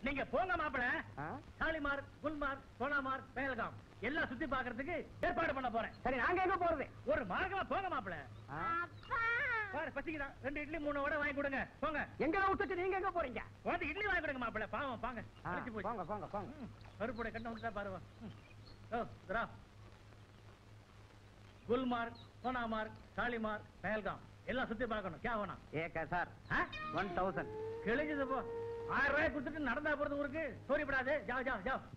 நீங்க போங்க மாப்பிள ஆ? ஷாலிமார் குல்மார் சோனாமார் பேலகாம் எல்லாம் சுத்தி பாக்குறதுக்கு ஏற்பாடு பண்ண போறேன் சரி நாங்க எங்க போறது ஒரு மார்க்கமா போங்க மாப்பிள ஆ? அப்பா பாரு பசிக்குதா ரெண்டு இட்லி மூணு வடை வாங்கி கொடுங்க போங்க எங்க விட்டுட்டு நீங்க எங்க போறீங்க வந்து இட்லி வாங்கி கொடுங்க மாப்பிள பாவம் பாங்க ஆ, அழைச்சு போச்சு போங்க போங்க போங்க ம், கருப்புடைய கண்ணை விட்டுட்டா பாருவா ம். ஓ திரா குல்மார்க் சோனாமார்க் ஷாலிமார் பேல்காம் எல்லாம் சுத்தி பார்க்கணும் கே வேணாம் ஏக்கா சார் ஆ? ஒன் தௌசண்ட் கிழிஞ்சது போ ஆயிரம் ரூபாய் கொடுத்துட்டு நடந்தா போறது ஊருக்கு சோரிப்படாது ஜாவ் ஜாவ் ஜாவ்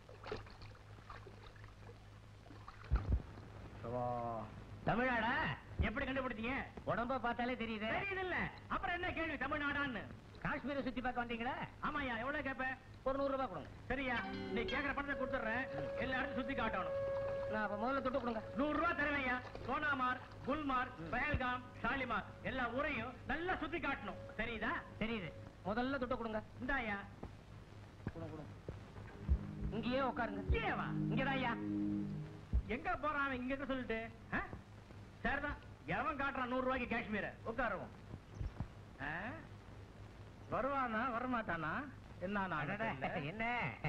தமிழ்நாடா எப்படி கண்டுபிடிச்சீங்க உடம்ப பார்த்தாலே தெரியுது தெரியுது இல்ல அப்புறம் என்ன கேள்வி தமிழ்நாடான்னு காஷ்மீரை சுத்தி பார்க்க வந்தீங்களா ஆமாயா எவ்வளவு கேப்ப ஒரு நூறு ரூபாய் கொடுங்க சரியா நீ கேக்குற பணத்தை கொடுத்துறேன் எல்லா இடத்தையும் சுத்தி காட்டணும் நான் அப்ப முதல்ல தொட்டு கொடுங்க நூறு ரூபாய் தருவையா சோனாமார் குல்மார் பயல்காம் ஷாலிமார் எல்லா ஊரையும் நல்லா சுத்தி காட்டணும் தெரியுதா தெரியுது முதல்ல தொட்டு கொடுங்க இந்தாயா கொடுங்க கொடுங்க இங்கேயே உட்காருங்க இங்கேவா இங்கதான் ஐயா எங்க போறான் அவன் இங்க இருக்க சொல்லிட்டு ஆ? சரிதான் எவன் காட்டுறான் நூறு ரூபாய்க்கு காஷ்மீர உட்காருவோம் ஆ? வருவானா வரமாட்டானா என்ன அடடே, என்ன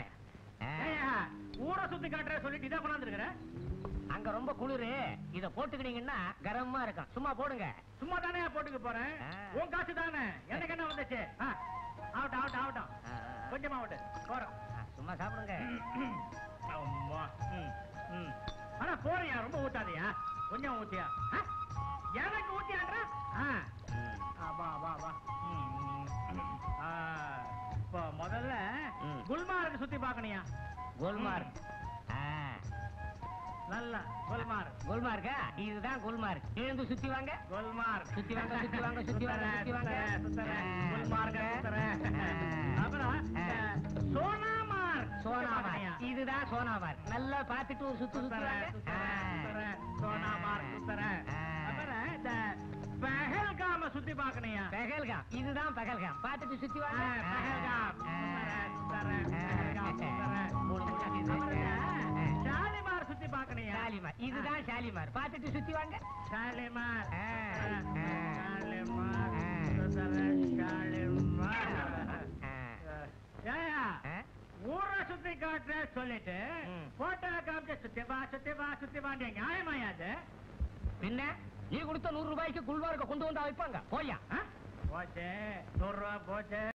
ஊரை சுத்தி காட்டுற சொல்லிட்டு இதான் கொண்டாந்துருக்கிற அங்க ரொம்ப குளிரு இத போட்டுக்கிட்டீங்கன்னா கரமா இருக்கும் சும்மா போடுங்க சும்மா தானே போட்டுக்க போறேன் ஆ. உன் காசு தானே எனக்கு என்ன வந்துச்சு ஆ, ஆகட்டும் ஆகட்டும் ஆகட்டும் ஆ, ஆ. கொஞ்சமா ஆகட்டும் போறோம் ஆ, சும்மா சாப்பிடுங்க அம்மா ம், ம். ஆனா போறியா ரொம்ப ஊத்தாதியா கொஞ்சம் ஊத்தியா ஆ? எனக்கு ஊத்தியான்ற ஆ ஆ, வா வா வா ம், ம். ஆ, இப்போ முதல்ல ம். குல்மார்க் சுத்தி பார்க்கணியா குல்மார்க் ஆ, நல்லா குல்மார்க் குல்மார்க்கா இதுதான் குல்மார்க் எழுந்து சுத்தி வாங்க குல்மார்க் சுத்தி வாங்க, சுத்தி வாங்க, சுத்தி வாங்க, சுத்தி வாங்க. சுத்தரேன், சுத்தரேன். ஆ, குல்மார்க் சுத்தரேன். ஆ. அப்புறம் ஆ. இந்த சோனாமார்க் சோனாமார்க் இதுதான் சோனாமார்க் நல்லா பார்த்துட்டு ஒரு சுத்து சுத்தரேன், சுத்துவாங்க சுத்தரேன், சுத்தரேன். சோனாமார்க் சுத்தரேன். ஆ. அப்புறம் இந்த பெஹல்காம சுத்தி பார்க்கணியா பெகல்காம் இதுதான் பெகல்காம் பார்த்துட்டு சுத்தி ஆ, வாங்க பெஹல்காம். ஆ. சுத்தரேன், சுத்தரேன். ஆ. பெஹல்காம், சுத்தரேன். மூணு முடிஞ்சுது. அப்புறம் ஆ. இந்த ஷாலிமார் சுத்தி பார்க்கணியா ஷாலிமார் இதுதான் ஷாலிமார் பார்த்துட்டு சுத்தி வாங்க ஷாலிமார் ஆ. ஆ. ஆ. ஷாலிமார் ஆ. சுத்தரேன், ஷாலிமார் ஆ. ஏயா ஆ? ஊரை சுத்தி காட்டுற சொல்லிட்டு ம். போட்டோ காமிச்சு சுத்தி வா சுத்தி வா சுத்தி வாண்டிய நியாயமாயா அது பின்ன நீ கொடுத்த நூறு ரூபாய்க்கு குல்வார்க்க கொண்டு வந்தா வைப்பாங்க போயா ஆ? போச்சு நூறு ரூபா போச்சு